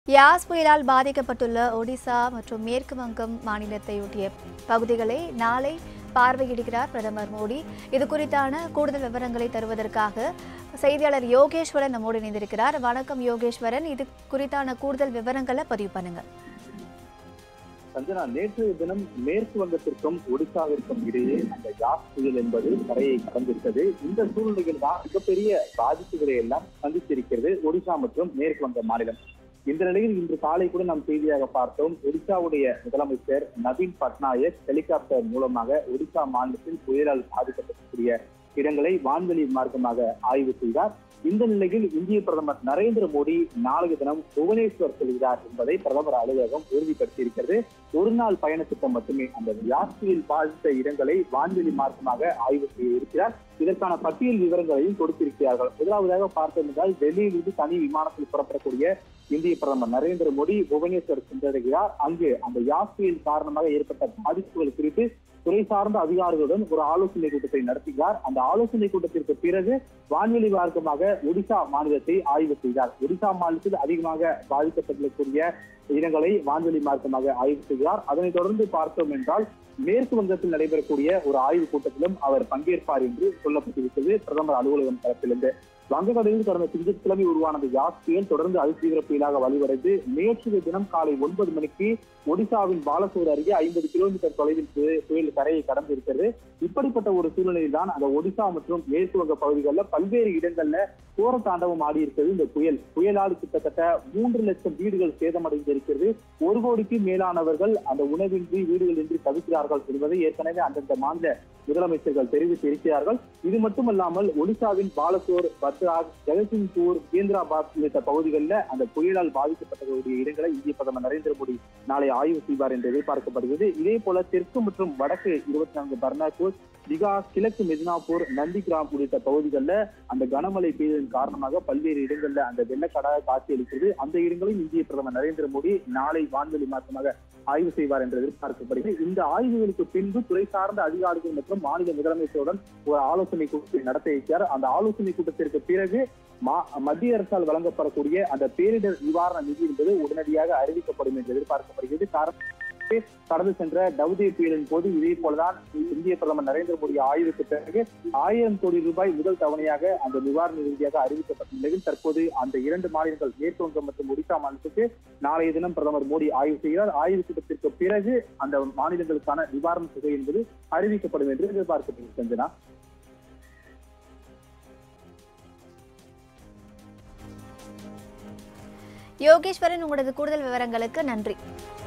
யாஸ் புயலால் பாதிக்கப்பட்டுள்ள ஒடிசா மற்றும் மேற்கு வங்கம் மாநிலத்தையொட்டிய பகுதிகளை நாளை பார்வையிடுகிறார் பிரதமர் மோடி இது குறித்தான கூடுதல் விவரங்களை தருவதற்காக செய்தியாளர் யோகேஸ்வரன் நம்மோடு இணைந்திருக்கிறார் வணக்கம் யோகேஸ்வரன் இது குறித்தான கூடுதல் விவரங்களை பதிவு பண்ணுங்க சஞ்சனா நேற்றைய தினம் மேற்கு வங்கத்திற்கும் ஒடிசாவிற்கும் இடையே அந்த யாஸ் புயல் என்பது கரையை கடந்திருக்கிறது இந்த சூழ்நிலையில் தான் மிகப்பெரிய பாதிப்புகளை எல்லாம் சந்தித்திருக்கிறது ஒடிசா மற்றும் மேற்கு வங்க மாநிலம் இந்த நிலையில் இன்று காலை கூட நாம் செய்தியாக பார்த்தோம் ஒடிசாவுடைய முதலமைச்சர் நவீன் பட்நாயக் ஹெலிகாப்டர் மூலமாக ஒடிசா மாநிலத்தில் புயலால் பாதிக்கப்படக்கூடிய இடங்களை வான்வெளி மார்க்கமாக ஆய்வு செய்தார் இந்த நிலையில் இந்திய பிரதமர் நரேந்திர மோடி நாளைய தினம் புவனேஸ்வர் செல்கிறார் என்பதை பிரதமர் அலுவலகம் உறுதிப்படுத்தியிருக்கிறது ஒரு நாள் பயண திட்டம் மட்டுமே அந்த யாத்திரையில் பாதித்த இடங்களை வான்வெளி மார்க்கமாக ஆய்வு செய்ய இருக்கிறார் இதற்கான பட்டியல் விவரங்களையும் கொடுத்திருக்கிறார்கள் முதலாவதாக பார்த்தோம் என்றால் டெல்லியிலிருந்து தனி விமானத்தில் புறப்படக்கூடிய இந்திய பிரதமர் நரேந்திர மோடி புவனேஸ்வர் சென்றடைகிறார் அங்கு அந்த யாத்திரையின் காரணமாக ஏற்பட்ட பாதிப்புகள் குறித்து துறை சார்ந்த அதிகாரிகளுடன் ஒரு ஆலோசனை கூட்டத்தை நடத்துகிறார் அந்த ஆலோசனை கூட்டத்திற்கு பிறகு வான்வெளி மார்க்கமாக ஒடிசா மாநிலத்தை ஆய்வு செய்தார் ஒடிசா மாநிலத்தில் அதிகமாக பாதிக்கப்பட்டிருக்கக்கூடிய இடங்களை வான்வெளி மார்க்கமாக ஆய்வு செய்கிறார் அதனைத் தொடர்ந்து பார்த்தோம் என்றால் மேற்கு வங்கத்தில் நடைபெறக்கூடிய ஒரு ஆய்வு கூட்டத்திலும் அவர் பங்கேற்பார் என்று சொல்லப்பட்டிருக்கிறது பிரதமர் அலுவலகம் தரப்பிலிருந்து வங்கக்கடலில் கடந்த திங்கட்கிழமை உருவான அந்த யாஸ் புயல் தொடர்ந்து அதிதீவிர புயலாக வழிவடைந்து நேற்றைய தினம் காலை ஒன்பது மணிக்கு ஒடிசாவின் பாலசோர் அருகே ஐம்பது கிலோமீட்டர் தொலைவில் பு- புயல் கரையை கடந்து இருக்கிறது இப்படிப்பட்ட ஒரு சூழ்நிலையில் தான் அந்த ஒடிசா மற்றும் மேற்கு வங்க பகுதிகளில் பல்வேறு இடங்கள்ல கோர தாண்டவம் ஆடி இருக்கிறது இந்த புயல் புயலால் கிட்டத்தட்ட மூன்று லட்சம் வீடுகள் சேதமடைந்திருக்கிறது ஒரு கோடிக்கு மேலானவர்கள் அந்த உணவின்றி வீடுகளின்றி தவிக்கிறார்கள் என்பதை ஏற்கனவே அந்தந்த மாநில முதலமைச்சர்கள் தெரிவித்து இருக்கிறார்கள் இது மட்டுமல்லாமல் ஒடிசாவின் பாலசோர் பத்ராக் ஜெகத்சிங்பூர் கேந்திராபாத் உள்ளிட்ட பகுதிகளில் அந்த புயலால் பாதிக்கப்பட்டவர்களுடைய இடங்களை இந்திய பிரதமர் நரேந்திர மோடி நாளை ஆய்வு செய்வார் என்று எதிர்பார்க்கப்படுகிறது இதே போல தெற்கு மற்றும் வடக்கு இருபத்தி நான்கு பர்னாக்கூர் திகா கிழக்கு மெதினாப்பூர் நந்திகிராம் உள்ளிட்ட பகுதிகளில் அந்த கனமழை பெய்ததன் காரணமாக பல்வேறு இடங்கள்ல அந்த வெள்ளக்கடாக காட்சியளிக்கிறது அந்த இடங்களையும் இந்திய பிரதமர் நரேந்திர மோடி நாளை வான்வெளி மாற்றமாக ஆய்வு செய்வார் என்று எதிர்பார்க்கப்படுகிறது இந்த ஆய்வுகளுக்கு பின்பு துறை சார்ந்த அதிகாரிகள் மற்றும் மாநில முதலமைச்சருடன் ஒரு ஆலோசனை கூட்டத்தை நடத்த இருக்கிறார் அந்த ஆலோசனை கூட்டத்திற்கு பிறகு மா- மத்திய அரசால் வழங்கப்படக்கூடிய அந்த பேரிடர் நிவாரண நிதி என்பது உடனடியாக அறிவிக்கப்படும் என்று எதிர்பார்க்கப்படுகிறது காரணம் கடந்து சென்ற டவுதே புயலின் போது இதே போலதான் இந்திய பிரதமர் நரேந்திர மோடி ஆய்வுக்கு பிறகு ஆயிரம் கோடி ரூபாய் முதல் தவணையாக அந்த நிவாரண நிதியாக அறிவிக்கப்பட்ட நிலையில் தற்போது அந்த இரண்டு மாநிலங்கள் மேற்கு வங்கம் மற்றும் ஒடிசா மாநிலத்துக்கு நாளைய தினம் பிரதமர் மோடி ஆய்வு செய்கிறார் ஆய்வு கூட்டத்திற்கு பிறகு அந்த மாநிலங்களுக்கான நிவாரண தொகை என்பது அறிவிக்கப்படும் என்று எதிர்பார்க்கப்படுகிறது சஞ்சனா யோகேஸ்வரன் உங்களது கூடுதல் விவரங்களுக்கு நன்றி